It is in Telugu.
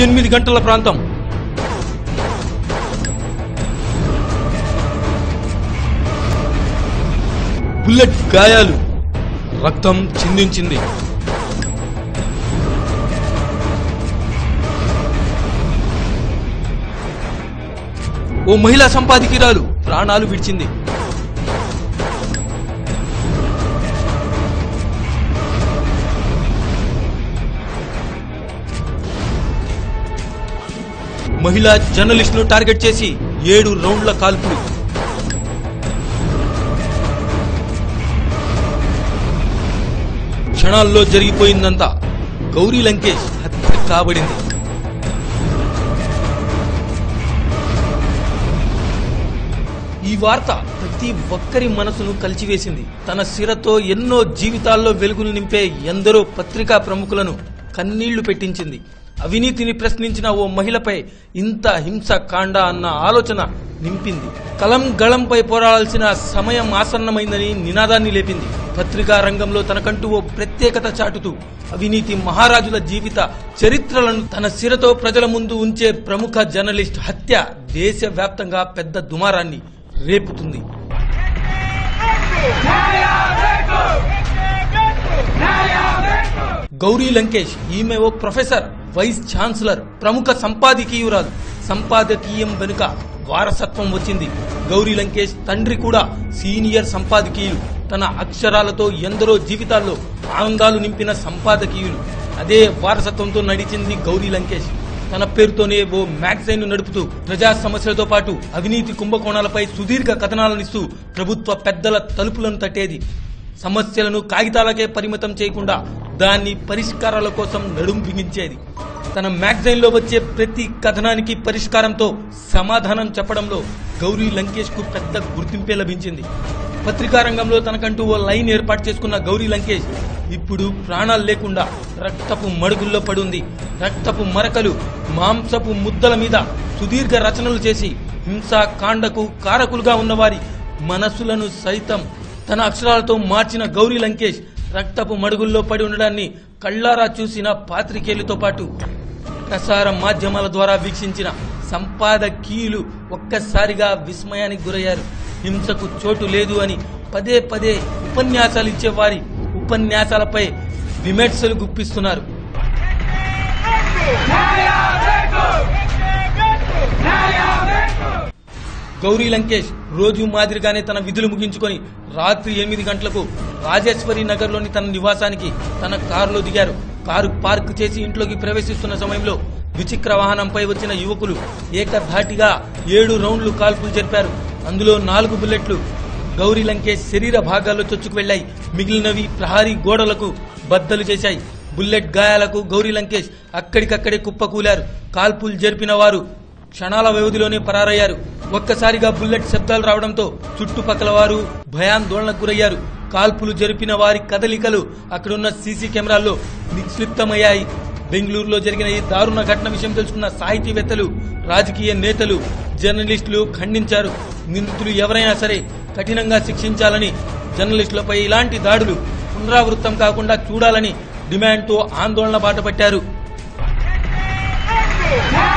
ఎనిమిది గంటల ప్రాంతం బుల్లెట్ గాయాలు రక్తం చిందించింది ఓ మహిళా సంపాదికురాలు ప్రాణాలు విడిచింది మహిళా జర్నలిస్టును టార్గెట్ చేసి ఏడు రౌండ్ల కాల్పులు క్షణాల్లో జరిగిపోయిందంతా గౌరీ లంకేష్ హత్య కాబడింది ఈ వార్త ప్రతి ఒక్కరి మనసును కలిచివేసింది తన సిరతో ఎన్నో జీవితాల్లో వెలుగులు నింపే ఎందరో పత్రికా ప్రముఖులను కన్నీళ్లు పెట్టించింది అవినీతిని ప్రశ్నించిన ఓ మహిళపై ఇంత హింస కాండ అన్న ఆలోచన నింపింది కలం గళంపై పోరాడాల్సిన సమయం ఆసన్నమైందని నినాదాన్ని లేపింది పత్రికా రంగంలో తనకంటూ ఓ ప్రత్యేకత చాటుతూ అవినీతి మహారాజుల జీవిత చరిత్రలను తన సిరతో ప్రజల ముందు ఉంచే ప్రముఖ జర్నలిస్ట్ హత్య దేశవ్యాప్తంగా పెద్ద దుమారాన్ని రేపుతుంది గౌరీ లంకేష్ ఈమె ఓ ప్రొఫెసర్ వైస్ ఛాన్సలర్ ప్రముఖ సంపాదకీయురాలు సంపాదకీయం వెనుక వారసత్వం వచ్చింది గౌరీ లంకేష్ తండ్రి కూడా సీనియర్ సంపాదకీయులు తన అక్షరాలతో ఎందరో జీవితాల్లో ఆనందాలు నింపిన సంపాదకీయులు అదే వారసత్వంతో నడిచింది గౌరీ లంకేష్ తన పేరుతోనే ఓ మ్యాగజైన్ నడుపుతూ ప్రజా సమస్యలతో పాటు అవినీతి కుంభకోణాలపై సుదీర్ఘ కథనాలనిస్తూ ప్రభుత్వ పెద్దల తలుపులను తట్టేది సమస్యలను కాగితాలకే పరిమితం చేయకుండా దాన్ని పరిష్కారాల కోసం నడుం బిగించేది తన మ్యాగజైన్ లో వచ్చే ప్రతి కథనానికి పరిష్కారంతో సమాధానం చెప్పడంలో గౌరీ లంకేష్ కు పెద్ద గుర్తింపే లభించింది పత్రికా రంగంలో తనకంటూ ఓ లైన్ ఏర్పాటు చేసుకున్న గౌరీ లంకేష్ ఇప్పుడు ప్రాణాలు లేకుండా రక్తపు మడుగుల్లో పడుంది రక్తపు మరకలు మాంసపు ముద్దల మీద సుదీర్ఘ రచనలు చేసి హింసా కాండకు కారకులుగా ఉన్నవారి మనసులను సైతం తన అక్షరాలతో మార్చిన గౌరీ లంకేష్ రక్తపు మడుగుల్లో పడి ఉండడాన్ని కళ్ళారా చూసిన పాత్రికేయులతో పాటు ప్రసార మాధ్యమాల ద్వారా వీక్షించిన సంపాదకీయులు ఒక్కసారిగా విస్మయానికి గురయ్యారు హింసకు చోటు లేదు అని పదే పదే ఉపన్యాసాలు ఇచ్చేవారి ఉపన్యాసాలపై విమర్శలు గుప్పిస్తున్నారు గౌరీ లంకేష్ రోజు మాదిరిగానే తన విధులు ముగించుకొని రాత్రి ఎనిమిది గంటలకు రాజేశ్వరి నగర్లోని తన నివాసానికి తన కారులో దిగారు కారు పార్క్ చేసి ఇంట్లోకి ప్రవేశిస్తున్న సమయంలో ద్విచక్ర వాహనంపై వచ్చిన యువకులు ఏకధాటిగా ఏడు రౌండ్లు కాల్పులు జరిపారు అందులో నాలుగు బుల్లెట్లు గౌరీ లంకేష్ శరీర భాగాల్లో చొచ్చుకు వెళ్లాయి మిగిలినవి ప్రహారీ గోడలకు బద్దలు చేశాయి బుల్లెట్ గాయాలకు గౌరీ లంకేష్ అక్కడికక్కడే కుప్పకూలారు కాల్పులు జరిపిన వారు క్షణాల వ్యవధిలోనే పరారయ్యారు ఒక్కసారిగా బుల్లెట్ శబ్దాలు రావడంతో చుట్టుపక్కల వారు భయాందోళనకు గురయ్యారు కాల్పులు జరిపిన వారి కదలికలు అక్కడున్న సీసీ కెమెరాల్లో నిక్షిప్తమయ్యాయి బెంగళూరులో జరిగిన ఈ దారుణ ఘటన విషయం తెలుసుకున్న సాహితీవేత్తలు రాజకీయ నేతలు జర్నలిస్టులు ఖండించారు నిందితులు ఎవరైనా సరే కఠినంగా శిక్షించాలని జర్నలిస్టులపై ఇలాంటి దాడులు పునరావృతం కాకుండా చూడాలని డిమాండ్తో ఆందోళన బాటపట్టారు న్యాయ